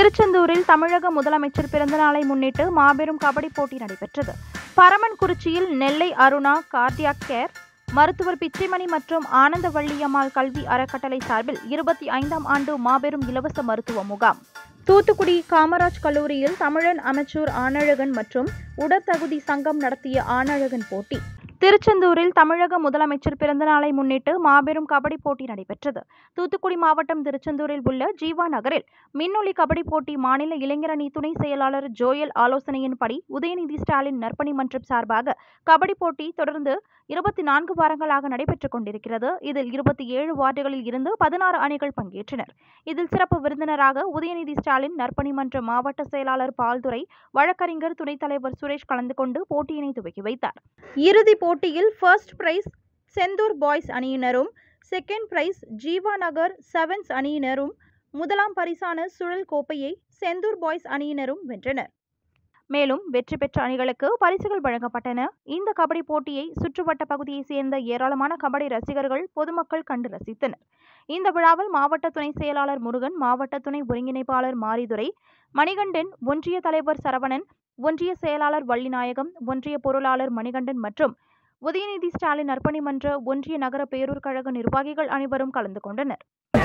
திருச்செந்தூரில் தமிழக முதலமைச்சர் பிறந்தநாளை முன்னிட்டு மாபெரும் கபடி போட்டி நடைபெற்றது பரமன்குறிச்சியில் நெல்லை அருணா கார்டியாக் கேர் மருத்துவர் பிச்சைமணி மற்றும் ஆனந்தவள்ளியம்மாள் கல்வி அறக்கட்டளை சார்பில் இருபத்தி ஐந்தாம் ஆண்டு மாபெரும் இலவச மருத்துவ முகாம் தூத்துக்குடி காமராஜ் கல்லூரியில் தமிழன் அமைச்சூர் ஆனழகன் மற்றும் உடற்தகுதி சங்கம் நடத்திய ஆனழகன் போட்டி திருச்செந்தூரில் தமிழக முதலமைச்சர் பிறந்தநாளை முன்னிட்டு மாபெரும் கபடி போட்டி நடைபெற்றது தூத்துக்குடி மாவட்டம் திருச்செந்தூரில் உள்ள ஜீவா நகரில் மின்னொலி கபடி போட்டி மாநில இளைஞரணி துணை செயலாளர் ஜோயல் ஆலோசனையின்படி உதயநிதி ஸ்டாலின் நற்பணி மன்றம் சார்பாக கபடி போட்டி தொடர்ந்து இருபத்தி நான்கு வாரங்களாக நடைபெற்றுக் கொண்டிருக்கிறது இதில் இருபத்தி ஏழு வார்டுகளில் இருந்து பதினாறு அணிகள் பங்கேற்றனர் இதில் சிறப்பு விருந்தினராக உதயநிதி ஸ்டாலின் நற்பணி மன்ற மாவட்ட செயலாளர் பால்துரை வழக்கறிஞர் துணைத் தலைவர் சுரேஷ் கலந்து கொண்டு போட்டியினை துவக்கி வைத்தார் இறுதிப் போட்டியில் ஃபர்ஸ்ட் பிரைஸ் செந்தூர் பாய்ஸ் அணியினரும் second prize Jeeva Nagar sevens அணியினரும் முதலாம் பரிசான சுழல் கோப்பையை செந்தூர் பாய்ஸ் அணியினரும் வென்றனர் மேலும் வெற்றி பெற்ற அணிகளுக்கு பரிசுகள் வழங்கப்பட்டன இந்த கபடி போட்டியை சுற்றுவட்ட பகுதியைச் சேர்ந்த ஏராளமான கபடி ரசிகர்கள் பொதுமக்கள் கண்டு ரசித்தனர் இந்த விழாவில் மாவட்ட துணை செயலாளர் முருகன் மாவட்ட துணை ஒருங்கிணைப்பாளர் மாரிதுரை மணிகண்டன் ஒன்றிய தலைவர் சரவணன் ஒன்றிய செயலாளர் வள்ளிநாயகம் ஒன்றிய பொருளாளர் மணிகண்டன் மற்றும் உதயநிதி ஸ்டாலின் அர்ப்பணி மன்ற ஒன்றிய நகர பேரூர் கழக நிர்வாகிகள் அனைவரும் கலந்து கொண்டனர்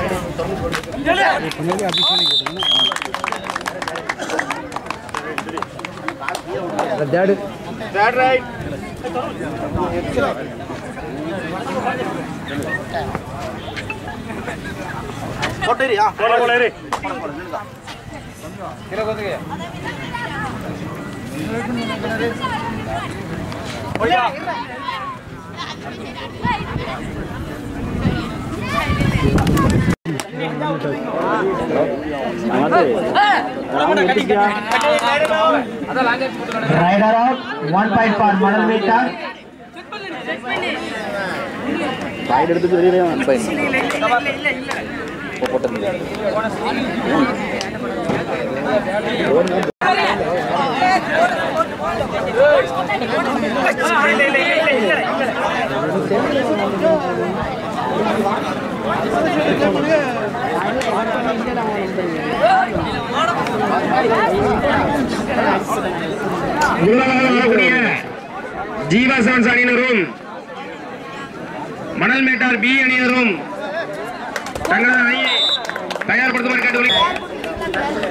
Rider out, one point for Manal Mehta. Side എടുത്തിട്ട് വരികയാണ് முதலாவதாக வரக்கூடிய ஜீவா செவன்ஸ் அணியினரும் மணல் மேட்டார் பி அணியினரும் தங்களது அணியை தயார்படுத்துமாறு கேட்டுக்கொள்கிறேன்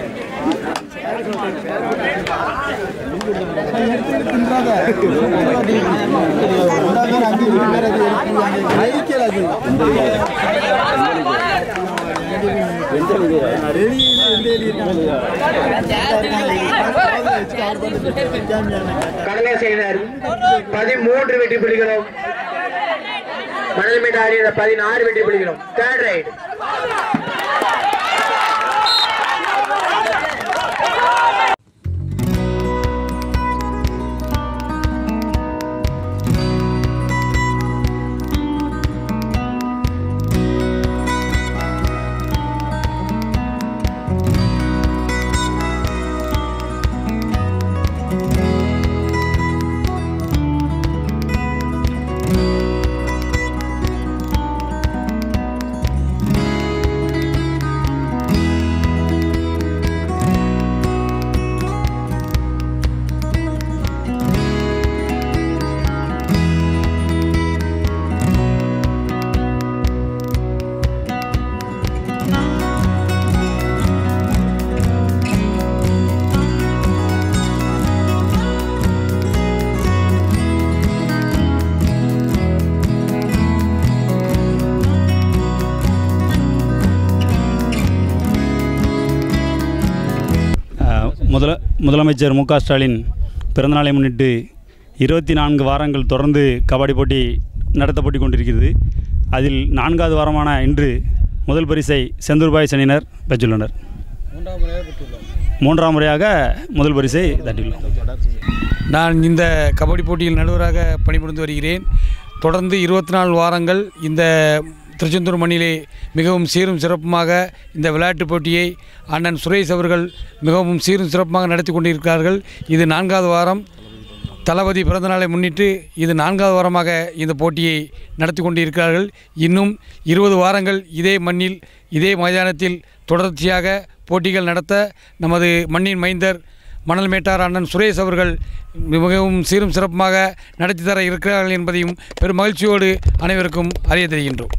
கடலேசையினர் பதிமூன்று வெற்றி புள்ளிகளும் மணல் மீட்ட அணியினர் பதினாறு வெற்றி புள்ளிகளும் தேர்ட் ரைட் அஹ், முதல முதலமைச்சர் மு க ஸ்டாலின் பிறந்தநாளை முன்னிட்டு இருபத்தி நான்கு வாரங்கள் தொடர்ந்து கபடி போட்டி நடத்தப்பட்டு கொண்டிருக்கிறது அதில் நான்காவது வாரமான இன்று முதல் பரிசை செந்தூர் பாய்ஸ் அணியினர் பெற்றுள்ளனர் மூன்றாம் முறையாக முதல் பரிசை தட்டியுள்ளோம் நான் இந்த கபடி போட்டியில் நடுவராக பணிபுரிந்து வருகிறேன் தொடர்ந்து இருபத்தி நாலு வாரங்கள் இந்த திருச்செந்தூர் மண்ணிலே மிகவும் சீரும் சிறப்புமாக இந்த விளையாட்டுப் போட்டியை அண்ணன் சுரேஷ் அவர்கள் மிகவும் சீரும் சிறப்புமாக நடத்தி கொண்டிருக்கிறார்கள் இது நான்காவது வாரம் தளபதி பிறந்தநாளை முன்னிட்டு இது நான்காவது வாரமாக இந்த போட்டியை நடத்தி கொண்டிருக்கிறார்கள் இன்னும் இருபது வாரங்கள் இதே மண்ணில் இதே மைதானத்தில் தொடர்ச்சியாக போட்டிகள் நடத்த நமது மண்ணின் மைந்தர் மணல் மேட்டார் அண்ணன் சுரேஷ் அவர்கள் மிகவும் சீரும் சிறப்புமாக நடத்தி தர இருக்கிறார்கள் என்பதையும் பெரும் மகிழ்ச்சியோடு அனைவருக்கும் அறிய தெரிகின்றோம்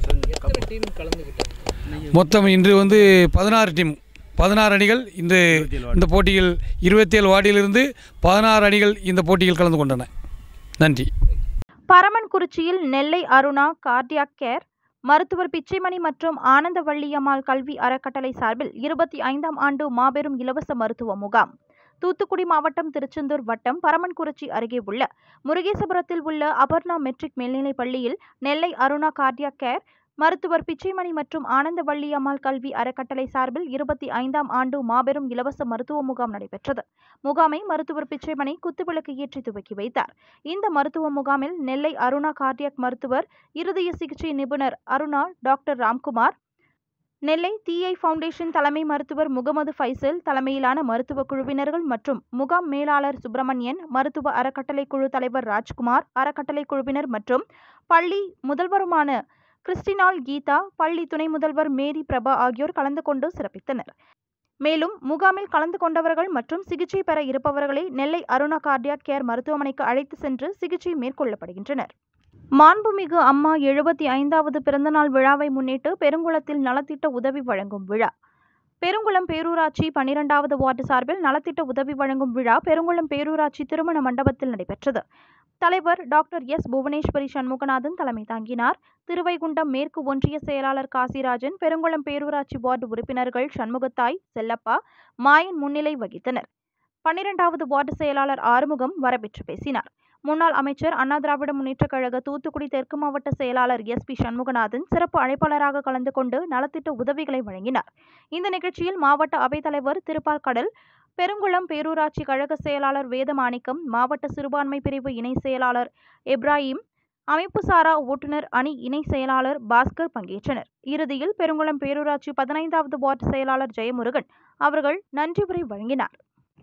மொத்தம் இன்று வந்து பதினாறு டீம் பதினாறு அணிகள் இன்று இந்த போட்டியில் இருபத்தேழு வார்டிலிருந்து பதினாறு அணிகள் இந்த போட்டியில் கலந்து கொண்டன நன்றி பரமன்குறிச்சியில் நெல்லை அருணா கார்டியாக் கேர் மருத்துவர் பிச்சைமணி மற்றும் ஆனந்தவள்ளியம்மாள் கல்வி அறக்கட்டளை சார்பில் இருபத்தி ஐந்தாம் ஆண்டு மாபெரும் இலவச மருத்துவ முகாம் தூத்துக்குடி மாவட்டம் திருச்செந்தூர் வட்டம் பரமன்குறிச்சி அருகே உள்ள முருகேசபுரத்தில் உள்ள அபர்ணா மெட்ரிக் மேல்நிலைப் பள்ளியில் நெல்லை அருணா கார்டியாக் கேர் மருத்துவர் பிச்சைமணி மற்றும் ஆனந்தவள்ளி அம்மாள் கல்வி அறக்கட்டளை சார்பில் இருபத்தி ஐந்தாம் ஆண்டு மாபெரும் இலவச மருத்துவ முகாம் நடைபெற்றது முகாமை மருத்துவர் பிச்சைமணி குத்துவிளக்கு ஏற்றி துவக்கி வைத்தார் இந்த மருத்துவ முகாமில் நெல்லை அருணா கார்டியாக் மருத்துவர் இருதய சிகிச்சை நிபுணர் Aruna doctor Ramkumar Nellai DI foundation தலைமை மருத்துவர் முகமது ஃபைசல் தலைமையிலான மருத்துவ குழுவினர்கள் மற்றும் முகாம் மேலாளர் சுப்பிரமணியன் மருத்துவ அறக்கட்டளை குழு தலைவர் ராஜ்குமார் அறக்கட்டளை குழுவினர் மற்றும் பள்ளி முதல்வருமான கிறிஸ்டினால் கீதா பள்ளி துணை முதல்வர் மேரி பிரபா ஆகியோர் கலந்து கொண்டு சிறப்பித்தனர் மேலும் முகாமில் கலந்து கொண்டவர்கள் மற்றும் சிகிச்சை பெற இருப்பவர்களை நெல்லை அருணா கார்டியாக் கேர் மருத்துவமனைக்கு அழைத்து சென்று சிகிச்சை மேற்கொள்ளப்படுகின்றனர் மாண்புமிகு அம்மா எழுபத்தி ஐந்தாவது பிறந்தநாள் விழாவை முன்னிட்டு பெருங்குளத்தில் நலத்திட்ட உதவி வழங்கும் விழா பெருங்குளம் பேரூராட்சி பன்னிரெண்டாவது வார்டு சார்பில் நலத்திட்ட உதவி வழங்கும் விழா பெருங்குளம் பேரூராட்சி திருமண மண்டபத்தில் நடைபெற்றது தலைவர் டாக்டர் எஸ் புவனேஸ்வரி சண்முகநாதன் தலைமை தாங்கினார் திருவைகுண்டம் மேற்கு ஒன்றிய செயலாளர் காசிராஜன் பெருங்குளம் பேரூராட்சி வார்டு உறுப்பினர்கள் சண்முகத்தாய் செல்லப்பா மாயன் முன்னிலை வகித்தனர் பன்னிரெண்டாவது வார்டு செயலாளர் ஆறுமுகம் வரவேற்று பேசினார் முன்னாள் அமைச்சர் அண்ணா திராவிட முன்னேற்றக் கழக தூத்துக்குடி தெற்கு மாவட்ட செயலாளர் எஸ் பி சண்முகநாதன் சிறப்பு அழைப்பாளராக கலந்து கொண்டு நலத்திட்ட உதவிகளை வழங்கினார் இந்த நிகழ்ச்சியில் மாவட்ட அவைத்தலைவர் திருப்பார்கடல் பெருங்குளம் பேரூராட்சி கழக செயலாளர் வேதமாணிக்கம் மாவட்ட சிறுபான்மை பிரிவு இணை செயலாளர் இப்ராஹிம் அமைப்பு சாரா ஓட்டுநர் அணி இணை செயலாளர் பாஸ்கர் பங்கேற்றனர் இறுதியில் பெருங்குளம் பேரூராட்சி பதினைந்தாவது வார்டு செயலாளர் ஜெயமுருகன் அவர்கள் நன்றி உரை வழங்கினார்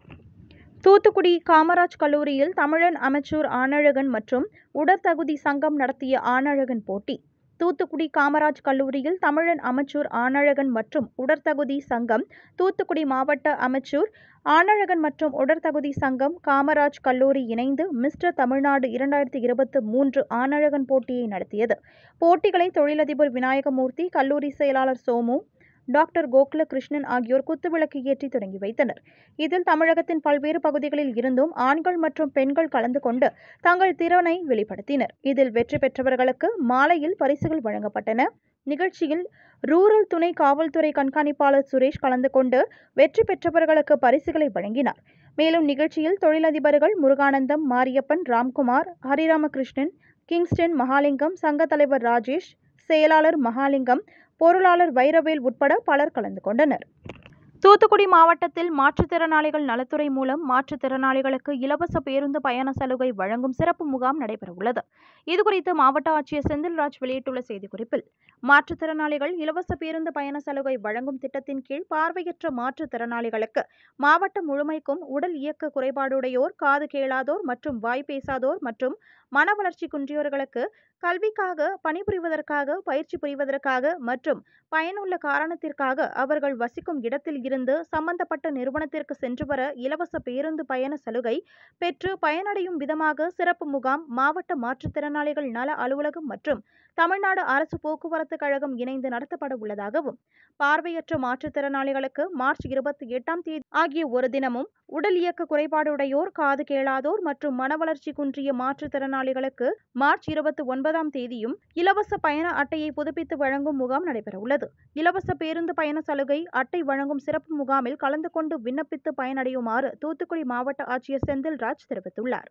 தூத்துக்குடி காமராஜ் கல்லூரியில் தமிழன் அமைச்சூர் ஆனழகன் மற்றும் உடற்தகுதி சங்கம் நடத்திய ஆனழகன் போட்டி தூத்துக்குடி காமராஜ் கல்லூரியில் தமிழன் அமைச்சூர் ஆனழகன் மற்றும் உடற்தகுதி சங்கம் தூத்துக்குடி மாவட்ட அமைச்சூர் ஆனழகன் மற்றும் உடற்தகுதி சங்கம் காமராஜ் கல்லூரி இணைந்து மிஸ்டர் தமிழ்நாடு இரண்டாயிரத்தி இருபத்து மூன்று ஆனழகன் போட்டியை நடத்தியது போட்டிகளை தொழிலதிபர் விநாயகமூர்த்தி கல்லூரி செயலாளர் சோமு டாக்டர் கோகுல கிருஷ்ணன் ஆகியோர் குத்துவிளக்கு ஏற்றி தொடங்கி வைத்தனர் இதில் தமிழகத்தின் பல்வேறு பகுதிகளில் இருந்தும் ஆண்கள் மற்றும் பெண்கள் கலந்து கொண்டு தங்கள் திறனை வெளிப்படுத்தினர் இதில் வெற்றி பெற்றவர்களுக்கு மாலையில் பரிசுகள் வழங்கப்பட்டன நிகழ்ச்சியில் ரூரல் துணை காவல்துறை கண்காணிப்பாளர் சுரேஷ் கலந்து கொண்டு வெற்றி பெற்றவர்களுக்கு பரிசுகளை வழங்கினார் மேலும் நிகழ்ச்சியில் தொழிலதிபர்கள் முருகானந்தம் மாரியப்பன் ராம்குமார் ஹரிராமகிருஷ்ணன் கிங்ஸ்டன் மகாலிங்கம் சங்க தலைவர் ராஜேஷ் செயலாளர் மகாலிங்கம் பொருளாளர் வைரவேல் உட்பட பலர் கலந்து கொண்டனர் தூத்துக்குடி மாவட்டத்தில் மாற்றுத்திறனாளிகள் நலத்துறை மூலம் மாற்றுத்திறனாளிகளுக்கு இலவச பேருந்து பயண சலுகை வழங்கும் சிறப்பு முகாம் நடைபெறவுள்ளது இதுகுறித்து மாவட்ட ஆட்சியர் செந்தில்ராஜ் வெளியிட்டுள்ள செய்திக்குறிப்பில் மாற்றுத்திறனாளிகள் இலவச பேருந்து பயண சலுகை வழங்கும் திட்டத்தின் கீழ் பார்வையற்ற மாற்றுத்திறனாளிகளுக்கு மாவட்டம் முழுமைக்கும் உடல் இயக்க குறைபாடுடையோர் காது கேளாதோர் மற்றும் வாய் பேசாதோர் மற்றும் மன வளர்ச்சி குன்றியோர்களுக்கு கல்விக்காக பணிபுரிவதற்காக பயிற்சி புரிவதற்காக மற்றும் பயனுள்ள காரணத்திற்காக அவர்கள் வசிக்கும் இடத்தில் இருந்து சம்பந்தப்பட்ட நிறுவனத்திற்கு சென்று வர இலவச பேருந்து பயண சலுகை பெற்று பயனடையும் விதமாக சிறப்பு முகாம் மாவட்ட மாற்றுத்திறனாளிகள் நல அலுவலகம் மற்றும் தமிழ்நாடு அரசு போக்குவரத்து கழகம் இணைந்து நடத்தப்பட உள்ளதாகவும் பார்வையற்ற மாற்றுத்திறனாளிகளுக்கு மார்ச் இருபத்தி எட்டாம் தேதி ஆகிய ஒரு தினமும் உடல் இயக்க குறைபாடுடையோர் காது கேளாதோர் மற்றும் மனவளர்ச்சி குன்றிய மாற்றுத்திறனாளிகளுக்கு மார்ச் இருபத்தி ஒன்பதாம் தேதியும் இலவச பயண அட்டையை புதுப்பித்து வழங்கும் முகாம் நடைபெறவுள்ளது இலவச பேருந்து பயண சலுகை அட்டை வழங்கும் சிறப்பு முகாமில் கலந்து கொண்டு விண்ணப்பித்து பயனடையுமாறு தூத்துக்குடி மாவட்ட ஆட்சியர் செந்தில்ராஜ் தெரிவித்துள்ளார்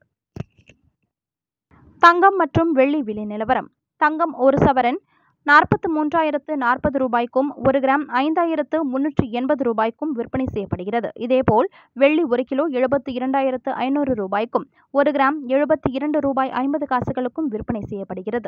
தங்கம் மற்றும் வெள்ளி விலை நிலவரம் தங்கம் ஒரு சவரன் நாற்பத்து மூன்றாயிரத்து நாற்பது ரூபாய்க்கும் ஒரு கிராம் ஐந்தாயிரத்து முன்னூற்றி எண்பது ரூபாய்க்கும் விற்பனை செய்யப்படுகிறது இதேபோல் வெள்ளி ஒரு கிலோ எழுபத்தி இரண்டாயிரத்து ஐநூறு ரூபாய்க்கும் ஒரு கிராம் எழுபத்தி இரண்டு ரூபாய் ஐம்பது காசுகளுக்கும் விற்பனை செய்யப்படுகிறது